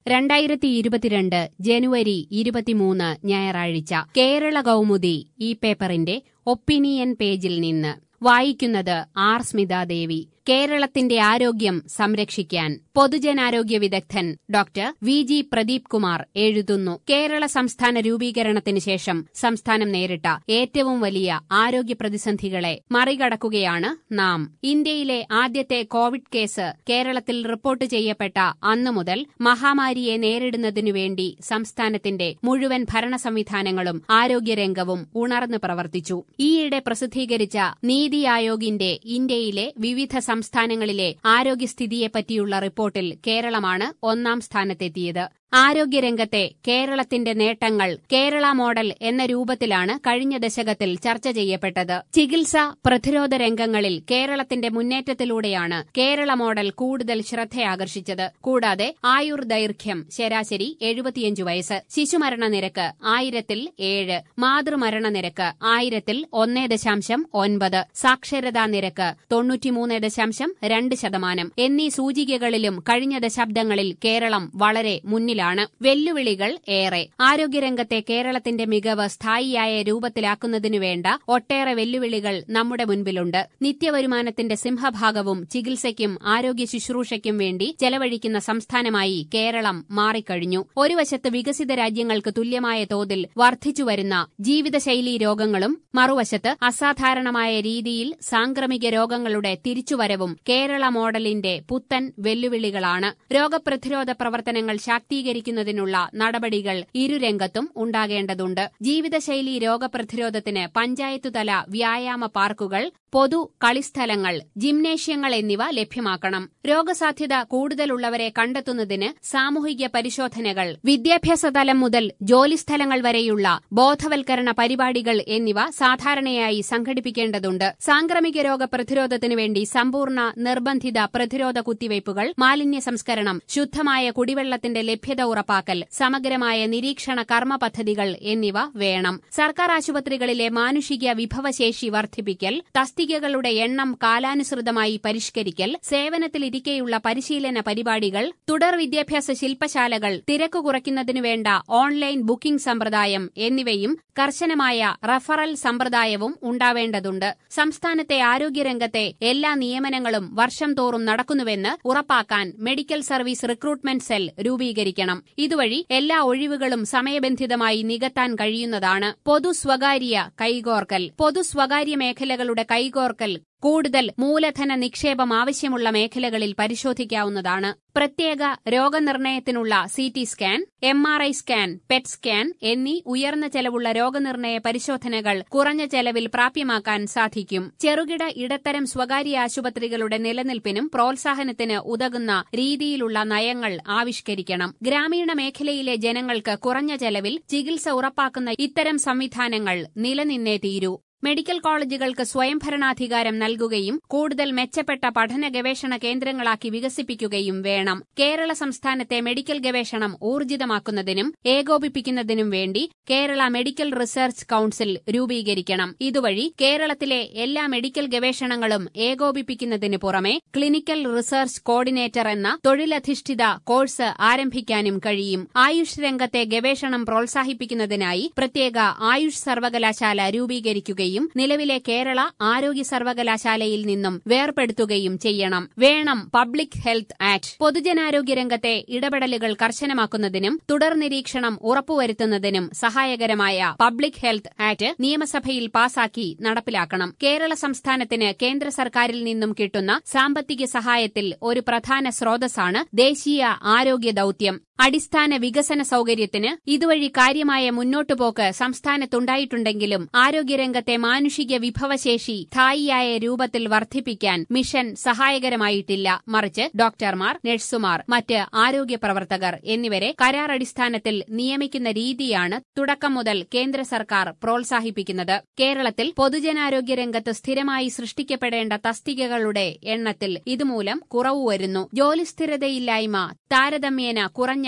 രണ്ടായിരത്തി ഇരുപത്തിരണ്ട് ജനുവരി ഇരുപത്തിമൂന്ന് ഞായറാഴ്ച കേരള കൗമുദി ഈ പേപ്പറിന്റെ ഒപ്പീനിയൻ പേജിൽ നിന്ന് വായിക്കുന്നത് ആർ സ്മിതാദേവി കേരളത്തിന്റെ ആരോഗ്യം സംരക്ഷിക്കാൻ പൊതുജനാരോഗ്യ വിദഗ്ധൻ doctor V G Pradeep Kumar എഴുതുന്നു കേരള സംസ്ഥാന രൂപീകരണത്തിന് ശേഷം സംസ്ഥാനം നേരിട്ട ഏറ്റവും വലിയ ആരോഗ്യ പ്രതിസന്ധികളെ മറികടക്കുകയാണ് നാം ഇന്ത്യയിലെ ആദ്യത്തെ കോവിഡ് കേസ് കേരളത്തിൽ റിപ്പോർട്ട് ചെയ്യപ്പെട്ട അന്നു മുതൽ മഹാമാരിയെ നേരിടുന്നതിനു വേണ്ടി സംസ്ഥാനത്തിന്റെ മുഴുവൻ ഭരണ സംവിധാനങ്ങളും ആരോഗ്യരംഗവും ഉണർന്നു പ്രവർത്തിച്ചു ഈയിടെ പ്രസിദ്ധീകരിച്ച നീതി ആയോഗിന്റെ ഇന്ത്യയിലെ വിവിധ സംസ്ഥാനങ്ങളിലെ ആരോഗ്യസ്ഥിതിയെപ്പറ്റിയുള്ള റിപ്പോർട്ടിൽ കേരളമാണ് ഒന്നാം സ്ഥാനത്തെത്തിയത് ആരോഗ്യരംഗത്തെ കേരളത്തിന്റെ നേട്ടങ്ങൾ കേരള മോഡൽ എന്ന രൂപത്തിലാണ് കഴിഞ്ഞ ദശകത്തിൽ ചർച്ച ചെയ്യപ്പെട്ടത് ചികിത്സ പ്രതിരോധ രംഗങ്ങളിൽ കേരളത്തിന്റെ മുന്നേറ്റത്തിലൂടെയാണ് കേരള മോഡൽ കൂടുതൽ ശ്രദ്ധയാകർഷിച്ചത് കൂടാതെ ആയുർ ദൈർഘ്യം ശരാശരി എഴുപത്തിയഞ്ചു വയസ്സ് ശിശുമരണ നിരക്ക് ആയിരത്തിൽ ഏഴ് മാതൃമരണ നിരക്ക് ആയിരത്തിൽ ഒന്നേ ദശാംശം ഒൻപത് സാക്ഷരതാ നിരക്ക് തൊണ്ണൂറ്റിമൂന്ന് ദശാംശം രണ്ട് ശതമാനം എന്നീ സൂചികകളിലും കഴിഞ്ഞ ദശാബ്ദങ്ങളിൽ കേരളം വളരെ മുന്നിൽ ാണ് വെല്ലുവിളികൾ ഏറെ ആരോഗ്യരംഗത്തെ കേരളത്തിന്റെ മികവ് സ്ഥായിയായ രൂപത്തിലാക്കുന്നതിനു വേണ്ട ഒട്ടേറെ വെല്ലുവിളികൾ നമ്മുടെ മുൻപിലുണ്ട് നിത്യവരുമാനത്തിന്റെ സിംഹഭാഗവും ചികിത്സയ്ക്കും ആരോഗ്യ ശുശ്രൂഷയ്ക്കും വേണ്ടി ചെലവഴിക്കുന്ന സംസ്ഥാനമായി കേരളം മാറിക്കഴിഞ്ഞു ഒരു വശത്ത് വികസിത രാജ്യങ്ങൾക്ക് തുല്യമായ തോതിൽ വർദ്ധിച്ചുവരുന്ന ജീവിതശൈലീ രോഗങ്ങളും മറുവശത്ത് അസാധാരണമായ രീതിയിൽ സാംക്രമിക രോഗങ്ങളുടെ തിരിച്ചുവരവും കേരള മോഡലിന്റെ പുത്തൻ വെല്ലുവിളികളാണ് രോഗപ്രതിരോധ പ്രവർത്തനങ്ങൾ ശാക്തീകരിക്കും പരിഹരിക്കുന്നതിനുള്ള നടപടികൾ ഇരുരംഗത്തും ഉണ്ടാകേണ്ടതുണ്ട് ജീവിതശൈലി രോഗപ്രതിരോധത്തിന് പഞ്ചായത്തുതല വ്യായാമ പാർക്കുകൾ പൊതു കളിസ്ഥലങ്ങൾ ജിംനേഷ്യങ്ങൾ എന്നിവ ലഭ്യമാക്കണം രോഗസാധ്യത കൂടുതലുള്ളവരെ കണ്ടെത്തുന്നതിന് സാമൂഹിക പരിശോധനകൾ വിദ്യാഭ്യാസ തലം മുതൽ ജോലിസ്ഥലങ്ങൾ വരെയുള്ള ബോധവൽക്കരണ പരിപാടികൾ എന്നിവ സാധാരണയായി സംഘടിപ്പിക്കേണ്ടതുണ്ട് സാംക്രമിക രോഗ പ്രതിരോധത്തിനു വേണ്ടി സമ്പൂർണ്ണ നിർബന്ധിത പ്രതിരോധ കുത്തിവയ്പ്പുകൾ മാലിന്യ സംസ്കരണം ശുദ്ധമായ കുടിവെള്ളത്തിന്റെ ലഭ്യത ഉറപ്പാക്കൽ സമഗ്രമായ നിരീക്ഷണ കർമ്മ പദ്ധതികൾ എന്നിവ വേണം സർക്കാർ ആശുപത്രികളിലെ മാനുഷിക വിഭവശേഷി വർദ്ധിപ്പിക്കൽ തസ്തികകളുടെ എണ്ണം കാലാനുസൃതമായി പരിഷ്കരിക്കൽ സേവനത്തിലിരിക്കെയുള്ള പരിശീലന പരിപാടികൾ തുടർ വിദ്യാഭ്യാസ ശില്പശാലകൾ തിരക്ക് കുറയ്ക്കുന്നതിനു വേണ്ട ഓൺലൈൻ ബുക്കിംഗ് സമ്പ്രദായം എന്നിവയും കർശനമായ റഫറൽ സമ്പ്രദായവും ഉണ്ടാവേണ്ടതുണ്ട് സംസ്ഥാനത്തെ ആരോഗ്യരംഗത്തെ എല്ലാ നിയമനങ്ങളും വർഷം തോറും നടക്കുന്നുവെന്ന് ഉറപ്പാക്കാൻ മെഡിക്കൽ സർവീസ് റിക്രൂട്ട്മെന്റ് സെൽ രൂപീകരിക്കണം ഇതുവഴി എല്ലാ ഒഴിവുകളും സമയബന്ധിതമായി നികത്താൻ കഴിയുന്നതാണ് പൊതു സ്വകാര്യ കൈകോർക്കൽ പൊതു സ്വകാര്യ മേഖലകളുടെ കൈകോർക്കൽ കൂടുതൽ മൂലധന നിക്ഷേപം ആവശ്യമുള്ള മേഖലകളിൽ പരിശോധിക്കാവുന്നതാണ് പ്രത്യേക രോഗനിർണയത്തിനുള്ള C T scan M R I scan PET scan എന്നീ ഉയർന്ന ചെലവുള്ള രോഗനിർണയ പരിശോധനകൾ കുറഞ്ഞ ചെലവിൽ പ്രാപ്യമാക്കാൻ സാധിക്കും ചെറുകിട ഇടത്തരം സ്വകാര്യ ആശുപത്രികളുടെ നിലനിൽപ്പിനും പ്രോത്സാഹനത്തിന് ഉതകുന്ന രീതിയിലുള്ള നയങ്ങൾ ആവിഷ്കരിക്കണം ഗ്രാമീണ മേഖലയിലെ ജനങ്ങൾക്ക് കുറഞ്ഞ ചെലവിൽ ചികിത്സ ഉറപ്പാക്കുന്ന ഇത്തരം സംവിധാനങ്ങൾ നിലനിന്നേ തീരൂ മെഡിക്കൽ കോളേജുകൾക്ക് സ്വയംഭരണാധികാരം നൽകുകയും കൂടുതൽ മെച്ചപ്പെട്ട പഠന ഗവേഷണ കേന്ദ്രങ്ങളാക്കി വികസിപ്പിക്കുകയും വേണം കേരള സംസ്ഥാനത്തെ മെഡിക്കൽ ഗവേഷണം ഊർജിതമാക്കുന്നതിനും ഏകോപിപ്പിക്കുന്നതിനും വേണ്ടി കേരള മെഡിക്കൽ റിസർച്ച് കൌൺസിൽ രൂപീകരിക്കണം ഇതുവഴി കേരളത്തിലെ എല്ലാ മെഡിക്കൽ ഗവേഷണങ്ങളും ഏകോപിപ്പിക്കുന്നതിനു പുറമെ ക്ലിനിക്കൽ റിസർച്ച് കോർഡിനേറ്റർ എന്ന തൊഴിലധിഷ്ഠിത കോഴ്സ് ആരംഭിക്കാനും കഴിയും ആയുഷ് രംഗത്തെ ഗവേഷണം പ്രോത്സാഹിപ്പിക്കുന്നതിനായി പ്രത്യേക ആയുഷ് സർവകലാശാല രൂപീകരിക്കുകയും ചെയ്യുകയും നിലവിലെ കേരള ആരോഗ്യ സർവകലാശാലയിൽ നിന്നും വേർപെടുത്തുകയും ചെയ്യണം വേണം പബ്ലിക് ഹെൽത്ത് ആക്ട് പൊതുജനാരോഗ്യ രംഗത്തെ ഇടപെടലുകൾ കർശനമാക്കുന്നതിനും തുടർ നിരീക്ഷണം ഉറപ്പുവരുത്തുന്നതിനും സഹായകരമായ പബ്ലിക് ഹെൽത്ത് ആക്ട് നിയമസഭയിൽ പാസാക്കി നടപ്പിലാക്കണം കേരള സംസ്ഥാനത്തിന് കേന്ദ്ര സർക്കാരിൽ നിന്നും കിട്ടുന്ന സാമ്പത്തിക സഹായത്തിൽ ഒരു പ്രധാന സ്രോതസ്സാണ് ദേശീയ ആരോഗ്യ ദൌത്യം അടിസ്ഥാന വികസന സൌകര്യത്തിന് ഇതുവഴി കാര്യമായ മുന്നോട്ടുപോക്ക് സംസ്ഥാനത്തുണ്ടായിട്ടുണ്ടെങ്കിലും ആരോഗ്യരംഗത്തെ മാനുഷിക വിഭവശേഷി സ്ഥായിയായ രൂപത്തിൽ വർദ്ധിപ്പിക്കാൻ മിഷൻ സഹായകരമായിട്ടില്ല മറിച്ച് ഡോക്ടർമാർ നഴ്സുമാർ മറ്റ് ആരോഗ്യ പ്രവർത്തകർ എന്നിവരെ കരാറടിസ്ഥാനത്തിൽ നിയമിക്കുന്ന രീതിയാണ് തുടക്കം മുതൽ കേന്ദ്ര സർക്കാർ പ്രോത്സാഹിപ്പിക്കുന്നത് കേരളത്തിൽ പൊതുജനാരോഗ്യ രംഗത്ത് സ്ഥിരമായി സൃഷ്ടിക്കപ്പെടേണ്ട തസ്തികകളുടെ എണ്ണത്തിൽ ഇതുമൂലം കുറവ് വരുന്നു ജോലിസ്ഥിരതയില്ലായ്മ താരതമ്യേന കുറഞ്ഞ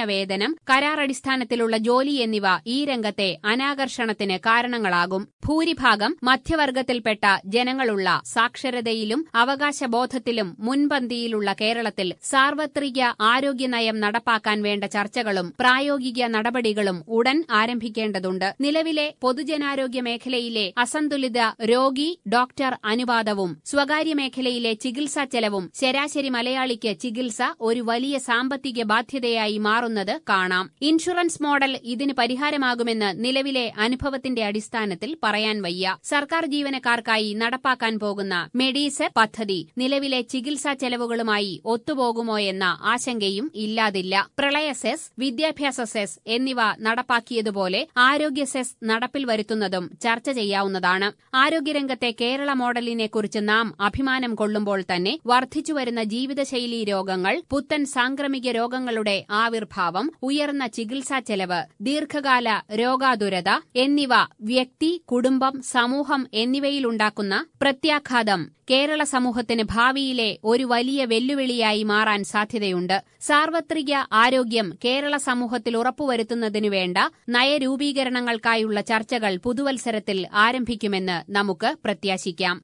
വേതനം കരാറടിസ്ഥാനത്തിലുള്ള ജോലി എന്നിവ ഈ രംഗത്തെ അനാകർഷണത്തിന് കാരണങ്ങളാകും ഭൂരിഭാഗം മധ്യവർഗത്തിൽപ്പെട്ട ജനങ്ങളുള്ള സാക്ഷരതയിലും അവകാശബോധത്തിലും മുൻപന്തിയിലുള്ള കേരളത്തിൽ സാർവത്രിക ആരോഗ്യനയം നടപ്പാക്കാൻ വേണ്ട ചർച്ചകളും പ്രായോഗിക നടപടികളും ഉടൻ ആരംഭിക്കേണ്ടതുണ്ട് നിലവിലെ പൊതുജനാരോഗ്യ മേഖലയിലെ അസന്തുലിത രോഗി ഡോക്ടർ അനുപാതവും സ്വകാര്യ മേഖലയിലെ ചികിത്സാ ചെലവും ശരാശരി മലയാളിക്ക് ചികിത്സ ഒരു വലിയ സാമ്പത്തിക ബാധ്യതയായി മാറുന്നത് കാണാം ഇൻഷുറൻസ് മോഡൽ ഇതിന് പരിഹാരമാകുമെന്ന് നിലവിലെ അനുഭവത്തിന്റെ അടിസ്ഥാനത്തിൽ പറയാൻ വയ്യ സർക്കാർ ജീവനക്കാർക്കായി നടപ്പാക്കാൻ പോകുന്ന മെഡീസെർ പദ്ധതി നിലവിലെ ചികിത്സാ ചെലവുകളുമായി ഒത്തുപോകുമോ എന്ന ആശങ്കയും ഇല്ലാതില്ല പ്രളയ സെസ് വിദ്യാഭ്യാസ സെസ് എന്നിവ നടപ്പാക്കിയതുപോലെ ആരോഗ്യ സെസ് നടപ്പിൽ വരുത്തുന്നതും ചർച്ച ചെയ്യാവുന്നതാണ് ആരോഗ്യരംഗത്തെ കേരള മോഡലിനെ കുറിച്ച് നാം അഭിമാനം കൊള്ളുമ്പോൾ തന്നെ വർദ്ധിച്ചുവരുന്ന ജീവിതശൈലീ രോഗങ്ങൾ പുത്തൻ സാംക്രമിക രോഗങ്ങളുടെ ആവിർഭാവം ഉയർന്ന ചികിത്സാ ചെലവ് ദീർഘകാല രോഗാതുരത എന്നിവ വ്യക്തി കുടുംബം സമൂഹം എന്നിവയിലുണ്ടാക്കുന്ന പ്രത്യാഘാതം കേരള സമൂഹത്തിന് ഭാവിയിലെ ഒരു വലിയ വെല്ലുവിളിയായി മാറാൻ സാധ്യതയുണ്ട് സാർവത്രിക ആരോഗ്യം കേരള സമൂഹത്തിൽ ഉറപ്പുവരുത്തുന്നതിനു വേണ്ട നയരൂപീകരണങ്ങൾക്കായുള്ള ചർച്ചകൾ പുതുവത്സരത്തിൽ ആരംഭിക്കുമെന്ന് നമുക്ക് പ്രത്യാശിക്കാം